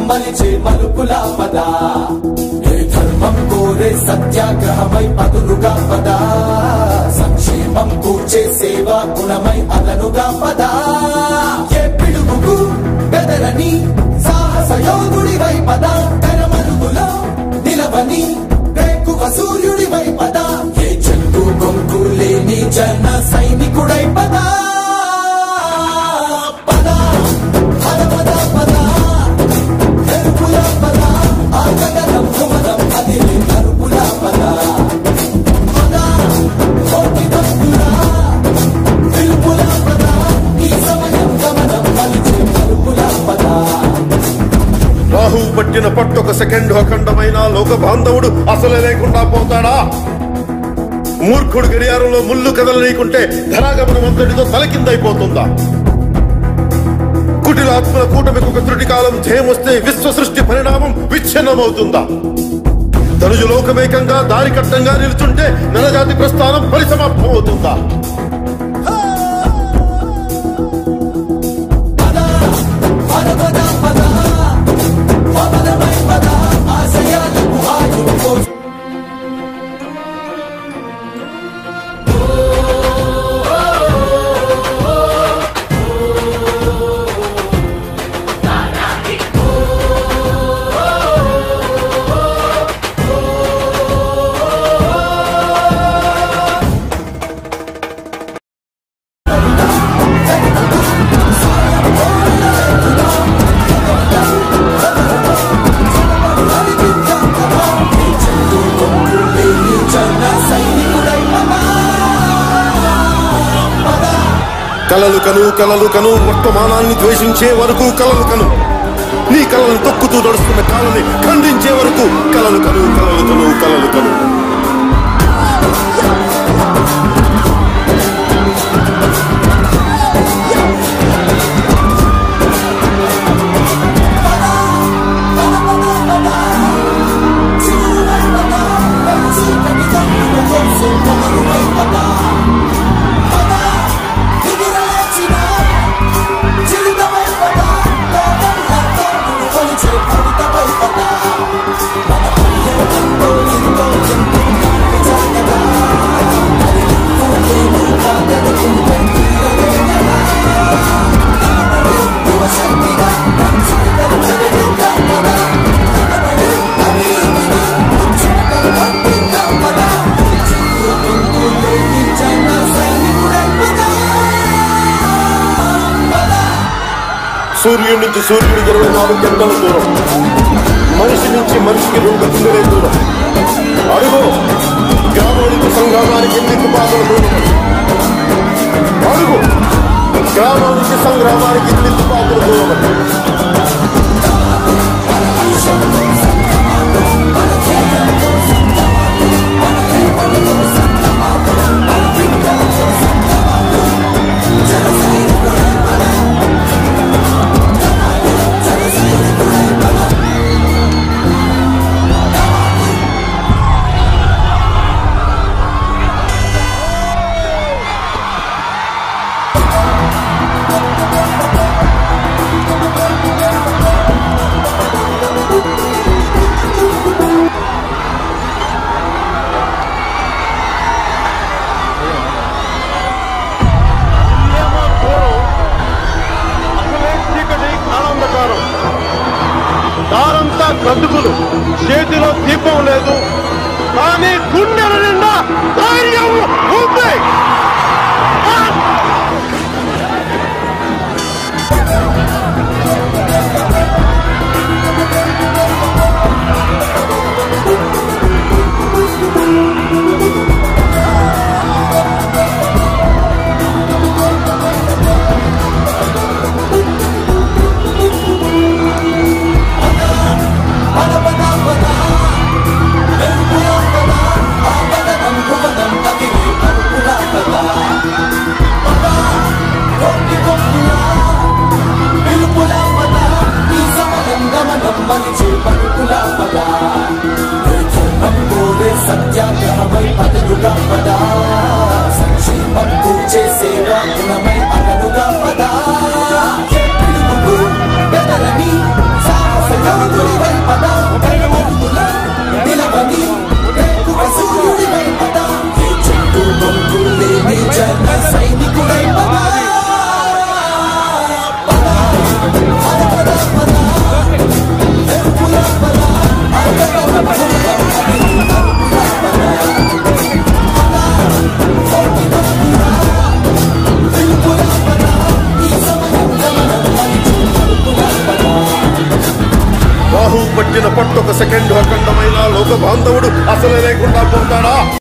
మలిచే మలుపుల పద ఏ ధర్మం కోరే సత్యాగ్రహమై పదులుగా పద సంక్షేమం కూర్చే సేవా గుణమై అదనుగా పద ఏ పిడుగుకు బెదరని సాహస యోధుడివై పద కరమరుగులో నిలవని రేకువ సూర్యుడివై పద ఏ చెట్టు కొంకు లేని జన సైనికుడై పద పద పద పద పద ఎరుపుల పద ఆగగలం కుమరం అది నరుపుల పద పద కోటి భక్తుల పిలుపుల పద ఈ సమయం గమనం మలిచే మలుపుల పద రాహు పట్టిన పట్టొక సెకండ్ అఖండమైన లోక బాంధవుడు అసలే లేకుండా పోతాడా మూర్ఖుడు గడియారంలో ముళ్ళు కదలనీకుంటే ధరాగమనం అంతటితో తలకిందైపోతుందా కుటిలాత్మల కూటమికి ఒక త్రుటి కాలం ధ్యేయమొస్తే విశ్వ సృష్టి పరిణామం విచ్ఛిన్నమవుతుందా తనుజు లోకమేకంగా దారి కట్టంగా నిలుచుంటే నరజాతి ప్రస్థానం పరిసమాప్తం అవుతుందా పద పద పద పద పదమై పద ఆశయాలకు ఆయువు పోసి జన సైనికుడై పద కలలు కను కలలు కను వర్తమానాన్ని ద్వేషించే వరకు కలలు కను నీ కలలను తొక్కుతూ నడుస్తున్న కాలని ఖండించే వరకు కలలు కను కలలు కను కలలు కను సూర్యుడి నుంచి సూర్యుడికి ఇరవై నాలుగు గంటల దూరం మనిషి నుంచి మనిషికి రెండు గుండెలే దూరం అడుగు గ్రామం నుంచి సంగ్రామానికి ఎన్ని తుపాకుల దూరం అడుగు గ్రామం నుంచి సంగ్రామానికి ఎన్ని తుపాకుల దూరం దారంతా గతుకులు చేతిలో దీపం లేదు కానీ గుండెల నిండా ధైర్యం ఉంది పద పద పద ఎరుపుల పద ఆగగలం కుమరం అది నరుపుల పద పద కోటి భక్తుల పిలుపుల పద ఈ సమయం గమనం మలిచే పలుకుల పద ధర్మం కోరే సత్యాగ్రహమై పదలుగా పద సంక్షేమం కూర్చే సేవా గుణమై అదనుగా పద ఏ పిలుపుకు బెదరని సాహసగా సూర్యుడివై పద నిలవని రేపుల సూర్యుడివై పద ఏ చెట్టు బొంకు లేని జన సైనికుడై పద పద పద పద పద రేపుల పద ఆగగల పద రేపుల పద ఈ సమయం గమనం మలిచు రేపుల పద బాహు పట్టిన పట్టొక సెకండ్ అఖండమైన లోక బాంధవుడు అసలే లేకుండా పోతాడా